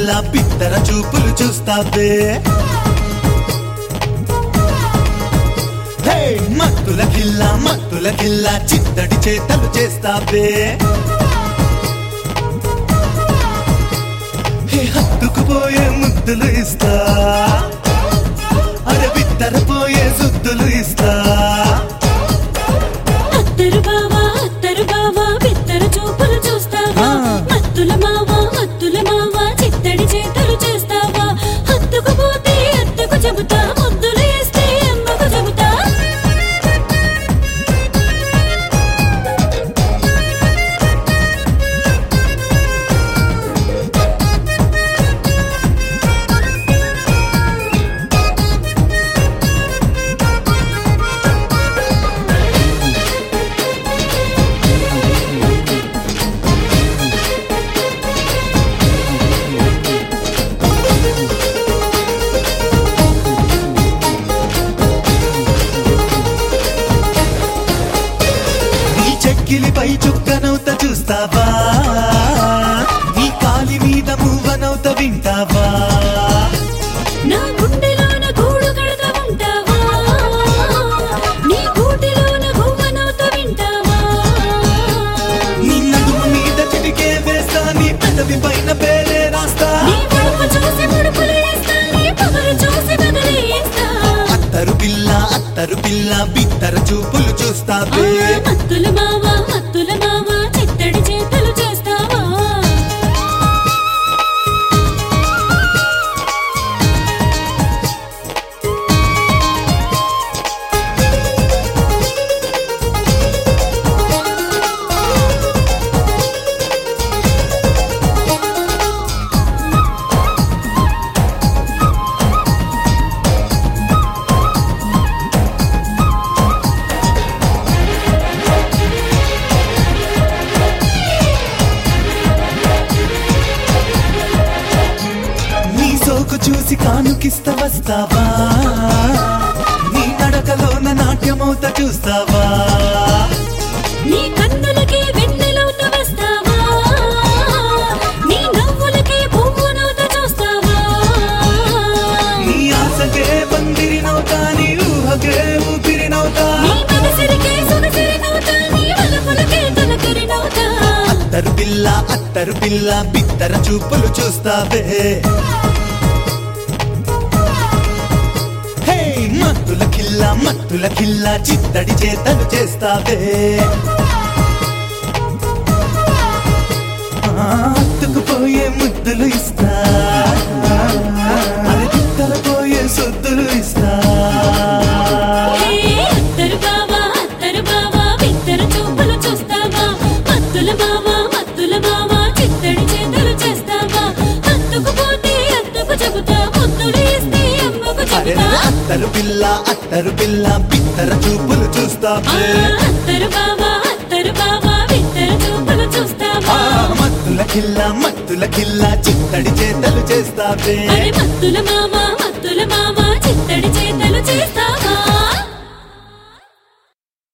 కిల్ల పిత్తర చూపులు చూస్తావే హే మత్తుల కిల్ల మత్తుల కిల్ల చిత్తడి చేతలు చేస్తావే హే హత్తుకుపోయే ముద్దులు ఇస్తా అరే బిత్తర పోయే సుద్దులు ఇస్తా అత్తరు బావా అత్తరు బావా బిత్తర చూపులు చూస్తావా ఆ. మత్తుల మావా మత్తుల మావా చిత్తడి చేతులు చేస్తావా హత్తుకుపోతే అత్తకు చెబుతా ముద్దులు వేస్తే అమ్మకు చెబుతా నీ చెక్కిలిపై చుక్కనవుత చూస్తావా నీ కాలి మీద మువ్వనవుత వింటావా నా గుండెలోన గూడు కడతా ఉంటావా నీ గూటిలోన గువ్వనవుత వింటావా నీ నడుము మీద చిటికే వేస్తా నీ పెదవి పైన పేరే రాస్తా నీ పొడుపు చూసి ముడుపులు వేస్తా నీ పొగరు చూసి బదులేస్తా అత్తరు పిల్ల అత్తరు పిల్ల బిత్తర చూపులు చూస్తావే మత్తుల మావా మత్తుల మావా చిత్తడి చేతులు చేస్తావా నీ సోకు చూసి కానుకిస్త వస్తావా నీ నడకలోన నాట్యమవుత చూస్తావా నీ కన్నులకే వెన్నెలవుత వస్తావా నీ నవ్వులకే పువ్వునవుత చూస్తావా నీ ఆశకే పందిరినవుతా నీ ఊహకే ఊపిరినవుతా నీ మనసిరికే సొగసిరినవుతా నీ వలపులకే తొలకరినవుతా అత్తరు పిల్ల అత్తరు పిల్ల బిత్తర చూపులు చూస్తావే హే మత్తుల కిల్ల మత్తుల కిల్ల చిత్తడి చేతలు చేస్తావే ఆ, అత్తుకుపోయే ముద్దులు ఇస్తా అది బిత్తర పోయే సొద్దులు ఇస్తా హే అత్తరు బావా అత్తరు బావా బిత్తర చూపులు చూస్తావా మత్తుల బావా మత్తుల బావా చిత్తడి చేతులు చేస్తావా హత్తుకుపోతే అత్తకు చెబుతా ముద్దులు ఇస్తే అమ్మకు అరే చెబుతా అత్తరు పిల్ల అత్తరు పిల్ల బిత్తర చూపులు ఆ, చూస్తావే అత్తరు బావా అత్తరు బావా బిత్తర చూపులు చూస్తావా ఆ, మత్తుల కిల్ల మత్తుల కిల్ల చిత్తడి చేతలు చేస్తావే అరే మత్తుల మామ మత్తుల మామ